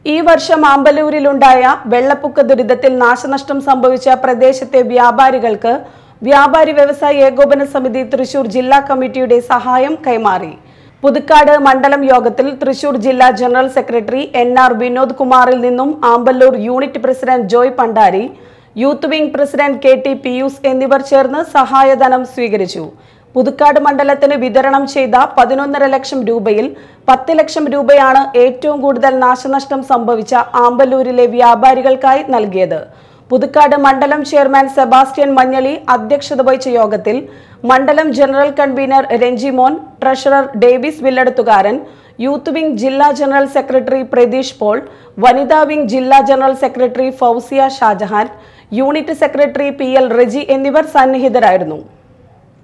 ഈ വർഷം ആമ്പലൂരിലുണ്ടായ വെള്ളപ്പൊക്ക ദുരിതത്തിൽ നാശനഷ്ടം സംഭവിച്ച പ്രദേശത്തെ വ്യാപാരികൾക്ക് വ്യാപാരി വ്യവസായി ഏകോപന സമിതി തൃശൂർ ജില്ലാ കമ്മിറ്റിയുടെ സഹായം കൈമാറി പുതുക്കാട് മണ്ഡലം യോഗത്തിൽ തൃശൂർ ജില്ലാ general secretary N R Vinod കുമാറിൽ നിന്നും Amballur unit president Joy Pandari youth wing president K T Pius എന്നിവർ ചേർന്ന് സഹായധനം സ്വീകരിച്ചു പുതുക്കാട് മണ്ഡലത്തിന് വിതരണം ചെയ്ത പതിനൊന്നര ലക്ഷം രൂപയിൽ പത്ത് ലക്ഷം രൂപയാണ് ഏറ്റവും കൂടുതൽ നാശനഷ്ടം സംഭവിച്ച ആമ്പല്ലൂരിലെ വ്യാപാരികൾക്കായി നൽകിയത് പുതുക്കാട് മണ്ഡലം ചെയർമാൻ സെബാസ്റ്റ്യൻ മഞ്ഞളി അധ്യക്ഷത വഹിച്ച യോഗത്തിൽ മണ്ഡലം general convener Ranjimon treasurer Davis Villadathukaran youth wing ജില്ലാ ജനറൽ സെക്രട്ടറി പ്രതീഷ് പോൾ വനിതാ വിംഗ് ജില്ലാ general secretary Fousiya Shajahan unit secretary P L Reji എന്നിവർ സന്നിഹിതരായിരുന്നു